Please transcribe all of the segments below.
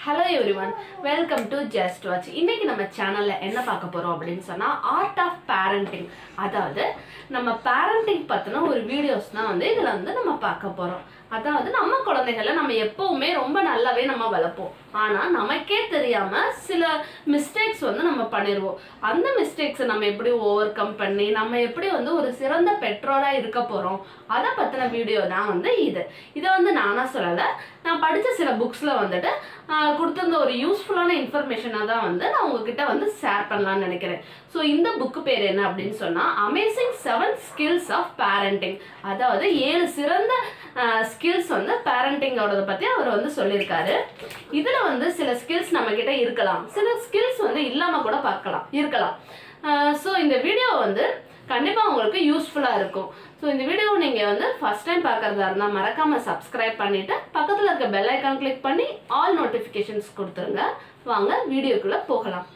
hello everyone welcome to just watch இன்னைக்கு நம்ம சேனல்ல என்ன பார்க்க போறோம் அப்படின்னு சொன்னா ஆர்ட் ஆஃப் பேரண்டிங் அதாவது நம்ம பேரண்டிங் பத்தின ஒரு வீடியோஸ் தான் வந்து இதுல வந்து நம்ம பார்க்க போறோம் அதாவது நம்ம குழந்தைகளை நம்ம எப்பவுமே ரொம்ப நல்லாவே நம்ம வளர்ப்போம் ஆனா நமக்கே தெரியாம சில மிஸ்டேக்ஸ் வந்து நம்ம பண்ணிடுவோம் அந்த மிஸ்டேக்ஸை நம்ம எப்படி ஓவர் கம் பண்ணி நம்ம எப்படி வந்து ஒரு சிறந்த பெற்றோரா இருக்க போறோம் அதை பத்தின வீடியோ தான் வந்து இது இதை வந்து நானா சொல்லலை நான் படிச்ச சில புக்ஸ்ல வந்துட்டு ஆஹ், கொடுத்திருந்த ஒரு யூஸ்ஃபுல்லான இன்ஃபர்மேஷனாக தான் வந்து நான் உங்ககிட்ட வந்து ஷேர் பண்ணலாம்னு நினைக்கிறேன் ஸோ இந்த புக்கு பேர் என்ன அப்படின்னு சொன்னா amazing seven skills of parenting அதாவது ஏழு சிறந்த ஸ்கில்ஸ் வந்து பேரண்டிங்கோடத பத்தி அவர் வந்து சொல்லியிருக்காரு இதுல வந்து சில ஸ்கில்ஸ் நம்ம கிட்ட இருக்கலாம் சில ஸ்கில்ஸ் வந்து இல்லாம கூட பார்க்கலாம் இருக்கலாம் ஸோ இந்த வீடியோ வந்து கண்டிப்பா உங்களுக்கு யூஸ்ஃபுல்லா இருக்கும் ஸோ இந்த வீடியோ நீங்க வந்து ஃபர்ஸ்ட் டைம் பார்க்கறதா இருந்தா மறக்காம சப்ஸ்கிரைப் பண்ணிட்டு பக்கத்துல இருக்க பெல் ஐக்கான் கிளிக் பண்ணி ஆல் நோட்டிஃபிகேஷன்ஸ் கொடுத்துருங்க வாங்க வீடியோக்குள்ள போகலாம்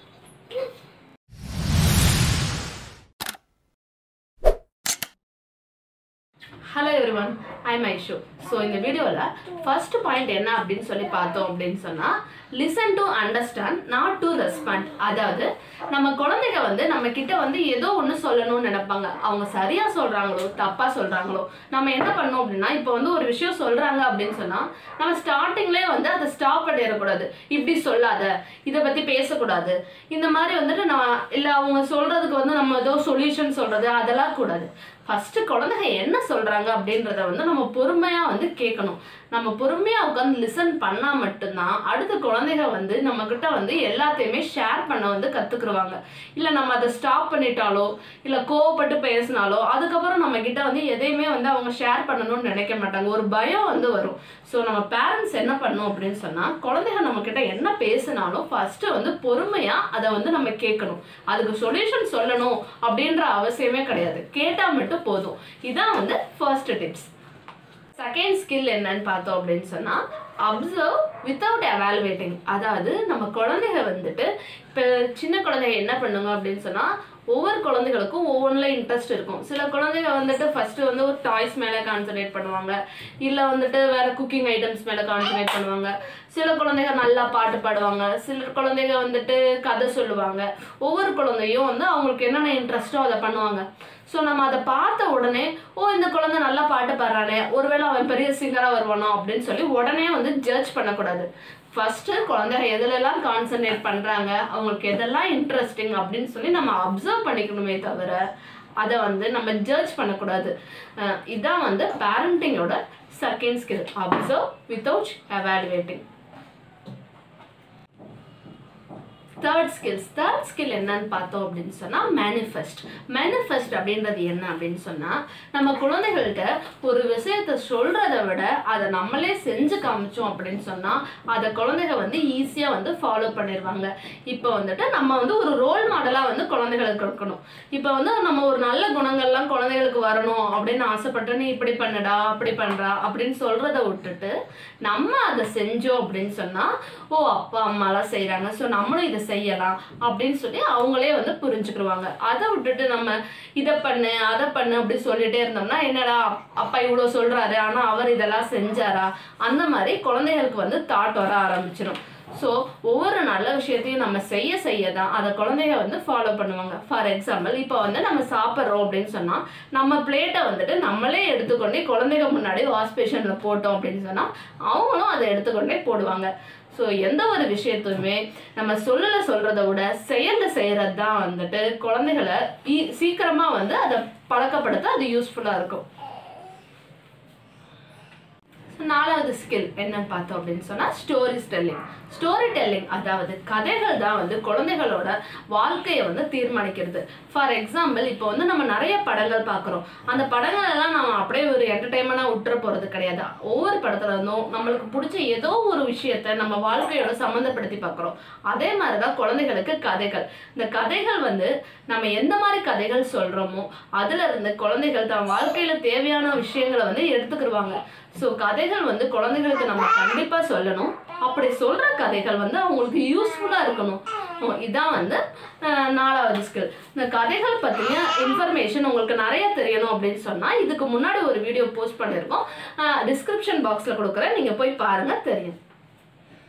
hello everyone I my show so இந்த வீடியோவில் ஃபர்ஸ்ட் பாயிண்ட் என்ன அப்படின்னு சொல்லி பார்த்தோம் அப்படின்னு சொன்னால் listen to understand not to respond அதாவது நம்ம குழந்தைங்க வந்து நம்ம கிட்ட வந்து ஏதோ ஒன்று சொல்லணும்னு நினைப்பாங்க அவங்க சரியாக சொல்கிறாங்களோ தப்பாக சொல்கிறாங்களோ நம்ம என்ன பண்ணோம் அப்படின்னா இப்போ வந்து ஒரு விஷயம் சொல்கிறாங்க அப்படின்னு சொன்னால் நம்ம ஸ்டார்டிங்லேயே வந்து அதை ஸ்டாப் பண்ணிடக்கூடாது இப்படி சொல்லாத இதை பற்றி பேசக்கூடாது இந்த மாதிரி வந்துட்டு நான் இல்லை அவங்க சொல்கிறதுக்கு வந்து நம்ம ஏதோ சொல்யூஷன் சொல்கிறது அதெல்லாம் கூடாது ஃபஸ்ட்டு குழந்தைங்க என்ன சொல்கிறாங்க அப்படின்றத வந்து நம்ம பொறுமையாக வந்து கேட்கணும் நம்ம பொறுமையாக உட்காந்து லிசன் பண்ணால் மட்டும்தான் அடுத்த குழந்தைங்க வந்து நம்மக்கிட்ட வந்து எல்லாத்தையுமே ஷேர் பண்ண வந்து கற்றுக்குருவாங்க இல்லை நம்ம அதை ஸ்டாப் பண்ணிட்டாலோ இல்லை கோவப்பட்டு பேசினாலோ அதுக்கப்புறம் நம்ம கிட்ட வந்து எதையுமே வந்து அவங்க ஷேர் பண்ணணும்னு நினைக்க மாட்டாங்க ஒரு பயம் வந்து வரும் ஸோ நம்ம பேரண்ட்ஸ் என்ன பண்ணணும் அப்படின்னு சொன்னால் குழந்தைங்க நம்ம கிட்ட என்ன பேசினாலும் ஃபஸ்ட்டு வந்து பொறுமையாக அதை வந்து நம்ம கேட்கணும் அதுக்கு சொல்யூஷன் சொல்லணும் அப்படின்ற அவசியமே கிடையாது கேட்டால் மட்டும் போதும் இதான் வந்து ஃபர்ஸ்ட் டிப்ஸ் செகண்ட் ஸ்கில் என்னன்னு பார்த்தோம் அப்படின்னு சொன்னால் அப்சர்வ் வித்தவுட் எவாலுவேட்டிங் அதாவது நம்ம குழந்தைங்க வந்துட்டு இப்போ சின்ன குழந்தைங்க என்ன பண்ணுங்க அப்படின்னு சொன்னால் ஒவ்வொரு குழந்தைகளுக்கும் ஒவ்வொன்றில் இன்ட்ரெஸ்ட் இருக்கும் சில குழந்தைங்க வந்துட்டு ஃபர்ஸ்ட் வந்து ஒரு டாய்ஸ் மேலே கான்சன்ட்ரேட் பண்ணுவாங்க இல்லை வந்துட்டு வேற குக்கிங் ஐட்டம்ஸ் மேலே கான்சன்ட்ரேட் பண்ணுவாங்க சில குழந்தைங்க நல்லா பாட்டு பாடுவாங்க சில குழந்தைங்க வந்துட்டு கதை சொல்லுவாங்க ஒவ்வொரு குழந்தையும் வந்து அவங்களுக்கு என்னென்ன இன்ட்ரெஸ்ட்டோ அதை பண்ணுவாங்க ஸோ நம்ம அதை பார்த்த உடனே ஓ இந்த குழந்தை நல்லா பாட்டு பாடுறானே ஒருவேளை அவன் பெரிய சிங்கராக வருவானோ அப்படின்னு சொல்லி உடனே வந்து ஜட்ஜ் பண்ணக்கூடாது ஃபர்ஸ்ட் குழந்தைங்க எதுலெல்லாம் கான்சென்ட்ரேட் பண்ணுறாங்க அவங்களுக்கு எதெல்லாம் இன்ட்ரெஸ்டிங் அப்படின்னு சொல்லி நம்ம அப்சர்வ் பண்ணிக்கணுமே தவிர அதை வந்து நம்ம ஜட்ஜ் பண்ணக்கூடாது அஹ் இதான் வந்து பேரண்டிங்கோட second skill observe without evaluating third skills third skill என்னன்னு பார்த்தோம் அப்படின்னு சொன்னால் மேனிஃபெஸ்ட் மேனிஃபெஸ்ட் அப்படின்றது என்ன அப்படின்னு சொன்னால் நம்ம குழந்தைகள்கிட்ட ஒரு விஷயத்தை சொல்கிறத விட அதை நம்மளே செஞ்சு காமிச்சோம் அப்படின்னு சொன்னால் அதை குழந்தைங்க வந்து ஈஸியாக வந்து ஃபாலோ பண்ணிடுவாங்க இப்போ வந்துட்டு நம்ம வந்து ஒரு ரோல் மாடலாக வந்து குழந்தைகளுக்கு இருக்கணும் இப்போ வந்து நம்ம ஒரு நல்ல குணங்கள்லாம் குழந்தைகளுக்கு வரணும் அப்படின்னு ஆசைப்பட்டு நீ இப்படி பண்ணுடா அப்படி பண்ணுறா அப்படின்னு சொல்கிறத விட்டுட்டு நம்ம அதை செஞ்சோம் அப்படின்னு சொன்னால் ஓ அப்பா அம்மாலாம் செய்கிறாங்க ஸோ நம்மளும் இதை செய்யலாம் அப்படின்னு சொல்லி அவங்களே வந்து புரிஞ்சுக்கிடுவாங்க அதை விட்டுட்டு நம்ம இதை பண்ணு அதை பண்ணு அப்படி சொல்லிட்டே இருந்தோம்னா என்னடா அப்பா இவ்வளோ சொல்கிறாரு ஆனால் அவர் இதெல்லாம் செஞ்சாரா அந்த மாதிரி குழந்தைகளுக்கு வந்து தாட் வர ஆரம்பிச்சிடும் ஸோ ஒவ்வொரு நல்ல விஷயத்தையும் நம்ம செய்ய செய்ய தான் அதை குழந்தைங்க வந்து ஃபாலோ பண்ணுவாங்க ஃபார் எக்ஸாம்பிள் இப்போ வந்து நம்ம சாப்பிட்றோம் அப்படின்னு சொன்னால் நம்ம பிளேட்டை வந்துட்டு நம்மளே எடுத்துக்கொண்டே குழந்தைங்க முன்னாடி வாஷ் பேஷனில் போட்டோம் அப்படின்னு சொன்னால் அவங்களும் அதை எடுத்துக்கொண்டே போடுவாங்க ஸோ எந்த ஒரு விஷயத்தையுமே நம்ம சொல்லல சொல்கிறத விட செயலில் செய்கிறது தான் வந்துட்டு குழந்தைகளை ஈ- சீக்கிரமா வந்து அதை பழக்கப்படுத்த அது யூஸ்ஃபுல்லாக இருக்கும் நாலாவது ஸ்கில் என்னன்னு பார்த்தோம் அப்படின்னு சொன்னால் ஸ்டோரிஸ் டெல்லிங் ஸ்டோரி டெல்லிங் அதாவது கதைகள் தான் வந்து குழந்தைகளோட வாழ்க்கையை வந்து தீர்மானிக்கிறது ஃபார் எக்ஸாம்பிள் இப்போ வந்து நம்ம நிறைய படங்கள் பார்க்குறோம் அந்த படங்கள் எல்லாம் நம்ம அப்படியே ஒரு என்டர்டைன்மெண்ட்டாக விட்டுற போகிறது கிடையாது ஒவ்வொரு படத்துல இருந்தும் நம்மளுக்கு பிடிச்ச ஏதோ ஒரு விஷயத்த நம்ம வாழ்க்கையோட சம்மந்தப்படுத்தி பார்க்குறோம் அதே மாதிரி தான் குழந்தைகளுக்கு கதைகள் இந்த கதைகள் வந்து நம்ம எந்த மாதிரி கதைகள் சொல்கிறோமோ அதுல இருந்து குழந்தைகள் தான் வாழ்க்கையில தேவையான விஷயங்களை வந்து எடுத்துக்கிடுவாங்க ஸோ கதைகள் வந்து குழந்தைகளுக்கு நம்ம கண்டிப்பாக சொல்லணும் அப்படி சொல்கிற கதைகள் வந்து அவங்களுக்கு யூஸ்ஃபுல்லாக இருக்கணும் ஓ, இதான் வந்து அஹ், நாலாவது ஸ்கில் இந்த கதைகள் பற்றின இன்ஃபர்மேஷன் உங்களுக்கு நிறைய தெரியணும் அப்படின்னு சொன்னால் இதுக்கு முன்னாடி ஒரு வீடியோ போஸ்ட் பண்ணியிருக்கோம் டிஸ்கிரிப்ஷன் பாக்ஸில் கொடுக்குறேன் நீங்கள் போய் பாருங்கள் தெரியும்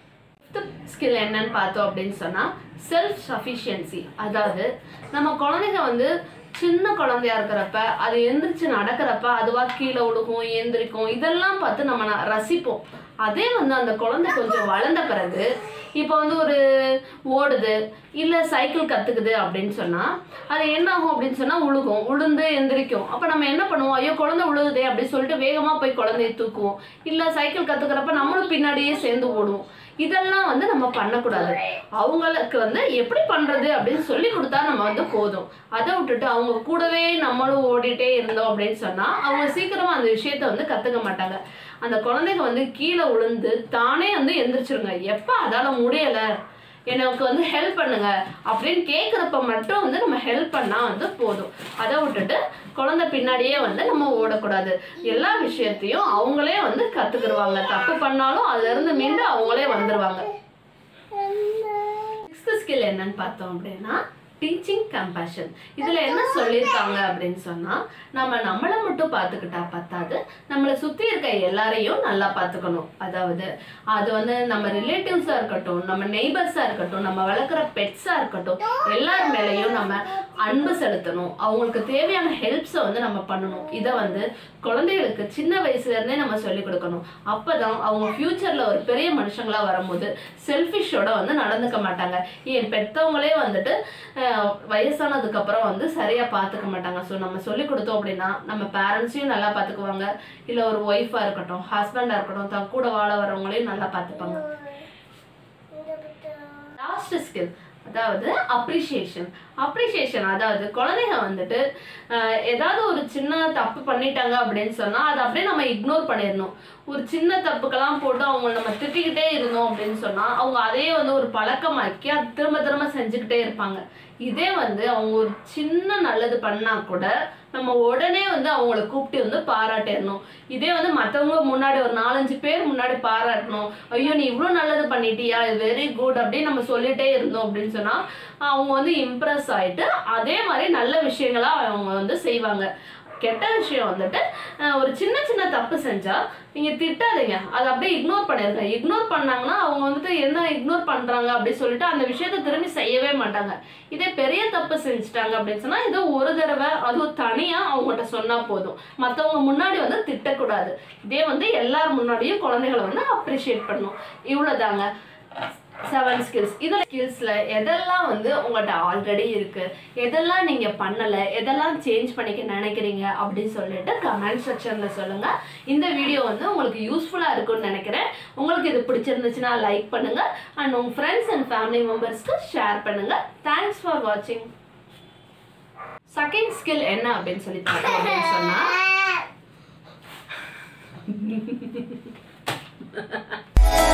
ஃபிஃப்த் ஸ்கில் என்னன்னு பார்த்தோம் அப்படின்னு சொன்னால் செல்ஃப் சஃபிஷியன்சி அதாவது நம்ம குழந்தைங்க வந்து சின்ன குழந்தையா இருக்கிறப்ப அது எந்திரிச்சு நடக்கிறப்ப அதுவாக கீழே விழுகும் எந்திரிக்கும் இதெல்லாம் பார்த்து நம்ம ந- ரசிப்போம் அதே வந்து அந்த குழந்தை கொஞ்சம் வளர்ந்த பிறகு இப்போ வந்து ஒரு ஓடுது இல்லை சைக்கிள் கற்றுக்குது அப்படின்னு சொன்னால் அது என்ன ஆகும் அப்படின்னு சொன்னால் உழுகும் உளுந்து எந்திரிக்கும் அப்போ நம்ம என்ன பண்ணுவோம் ஐயோ குழந்தை உழுகுதே அப்படின்னு சொல்லிட்டு வேகமாக போய் குழந்தைய தூக்குவோம் இல்லை சைக்கிள் கற்றுக்கிறப்ப நம்மளும் பின்னாடியே சேர்ந்து ஓடுவோம் இதெல்லாம் வந்து நம்ம பண்ணக்கூடாது அவங்களுக்கு வந்து எப்படி பண்ணுறது அப்படின்னு சொல்லி கொடுத்தா நம்ம வந்து போதும் அதை விட்டுட்டு அவங்க கூடவே நம்மளும் ஓடிட்டே இருந்தோம் அப்படின்னு சொன்னால் அவங்க சீக்கிரமாக அந்த விஷயத்த வந்து கற்றுக்க மாட்டாங்க அந்த குழந்தைங்க வந்து கீழே விழுந்து தானே வந்து எந்திரிச்சிருங்க எப்போ அதால் முடியலை எனக்கு வந்து ஹெல்ப் பண்ணுங்க அப்படின்னு கேட்குறப்ப மட்டும் வந்து நம்ம ஹெல்ப் பண்ணால் வந்து போதும் அதை விட்டுட்டு குழந்தை பின்னாடியே வந்து நம்ம ஓடக்கூடாது எல்லா விஷயத்தையும் அவங்களே வந்து கற்றுக்குருவாங்க தப்பு பண்ணாலும் அதுலேருந்து மீண்டு அவங்களே வந்துடுவாங்க சிக்ஸ்த் ஸ்கில் என்னன்னு பார்த்தோம் அப்படின்னா டீச்சிங் கம்பேஷன் இதில் என்ன சொல்லியிருக்காங்க அப்படின்னு சொன்னால் நம்ம நம்மளை மட்டும் பார்த்துக்கிட்டா பத்தாது நம்மளை சுற்றி இருக்க எல்லாரையும் நல்லா பார்த்துக்கணும் அதாவது அது வந்து நம்ம ரிலேட்டிவ்ஸாக இருக்கட்டும் நம்ம நெய்பர்ஸாக இருக்கட்டும் நம்ம வளர்க்குற பெட்ஸாக இருக்கட்டும் எல்லார் மேலேயும் நம்ம அன்பு செலுத்தணும் அவங்களுக்கு தேவையான ஹெல்ப்ஸை வந்து நம்ம பண்ணணும் இதை வந்து குழந்தைகளுக்கு சின்ன வயசுலேருந்தே நம்ம சொல்லிக் கொடுக்கணும் அப்போ தான் அவங்க ஃப்யூச்சரில் ஒரு பெரிய மனுஷங்களா வரும்போது செல்ஃபிஷோட வந்து நடந்துக்க மாட்டாங்க ஏன் பெற்றவங்களே வந்துட்டு அஹ், வயசானதுக்கப்புறம் வந்து சரியாக பார்த்துக்க மாட்டாங்க ஸோ நம்ம சொல்லி கொடுத்தோம் அப்படின்னா நம்ம பேரண்ட்ஸையும் நல்லா பார்த்துக்குவாங்க இல்லை ஒரு ஒய்ஃபாக இருக்கட்டும் ஹஸ்பண்டாக இருக்கட்டும் தன் கூட வாழ வரவங்களையும் நல்லா பார்த்துப்பாங்க லாஸ்ட் ஸ்கில் அதாவது அப்ரிஷியேஷன் அப்ரிஷியேஷன் அதாவது குழந்தைங்க வந்துட்டு அஹ், ஏதாவது ஒரு சின்ன தப்பு பண்ணிட்டாங்க அப்படின்னு சொன்னால் அதை அப்படியே நம்ம இக்னோர் பண்ணிடணும் ஒரு சின்ன தப்புக்கெல்லாம் போட்டு அவங்க நம்ம திட்டிக்கிட்டே இருந்தோம் அப்படின்னு சொன்னால் அவங்க அதையே வந்து ஒரு பழக்கமாக்கி அது திரும்ப திரும்ப செஞ்சுக்கிட்டே இருப்பாங்க இதே வந்து அவங்க ஒரு சின்ன நல்லது பண்ணா கூட நம்ம உடனே வந்து அவங்கள கூப்பிட்டு வந்து பாராட்டிடணும் இதே வந்து மற்றவங்க முன்னாடி ஒரு நாலஞ்சு பேர் முன்னாடி பாராட்டணும் ஐயோ நீ இவ்வளோ நல்லது பண்ணிட்டியா வெரி குட் அப்படின்னு நம்ம சொல்லிட்டே இருந்தோம் அப்படின்னு சொன்னால் அவங்க வந்து இம்ப்ரெஸ் ஆயிட்டு அதே மாதிரி நல்ல விஷயங்களா அவங்க வந்து செய்வாங்க கெட்ட விஷயம் வந்துட்டு அஹ், ஒரு சின்ன சின்ன தப்பு செஞ்சா நீங்க திட்டாதீங்க அதை அப்படியே இக்னோர் பண்ணிருங்க இக்னோர் பண்ணாங்கன்னா அவங்க வந்துட்டு என்ன இக்னோர் பண்றாங்க அப்படின்னு சொல்லிட்டு அந்த விஷயத்த திரும்பி செய்யவே மாட்டாங்க இதே பெரிய தப்பு செஞ்சுட்டாங்க அப்படின்னு சொன்னா ஏதோ ஒரு தடவை அதுவும் தனியா அவங்ககிட்ட சொன்னா போதும் மத்தவங்க முன்னாடி வந்து திட்டக்கூடாது இதே வந்து எல்லார் முன்னாடியும் குழந்தைகளை வந்து அப்ரிஷியேட் பண்ணணும் இவ்வளவுதாங்க செவன் ஸ்கில்ஸ் இதில் ஸ்கில்ஸில் எதெல்லாம் வந்து உங்கள்கிட்ட ஆல்ரெடி இருக்குது எதெல்லாம் நீங்கள் பண்ணலை எதெல்லாம் சேஞ்ச் பண்ணிக்க நினைக்கிறீங்க அப்படின்னு சொல்லிட்டு கமெண்ட் செக்ஷனில் சொல்லுங்கள் இந்த வீடியோ வந்து உங்களுக்கு யூஸ்ஃபுல்லாக இருக்கும்னு நினைக்கிறேன் உங்களுக்கு இது பிடிச்சிருந்துச்சுன்னா லைக் பண்ணுங்கள் அண்ட் உங்கள் ஃப்ரெண்ட்ஸ் அண்ட் ஃபேமிலி மெம்பர்ஸ்க்கு ஷேர் பண்ணுங்கள் தேங்க்ஸ் ஃபார் வாட்சிங் செகண்ட் ஸ்கில் என்ன அப்படின்னு சொல்லி பார்த்தோம் அப்படின்னு சொன்னால்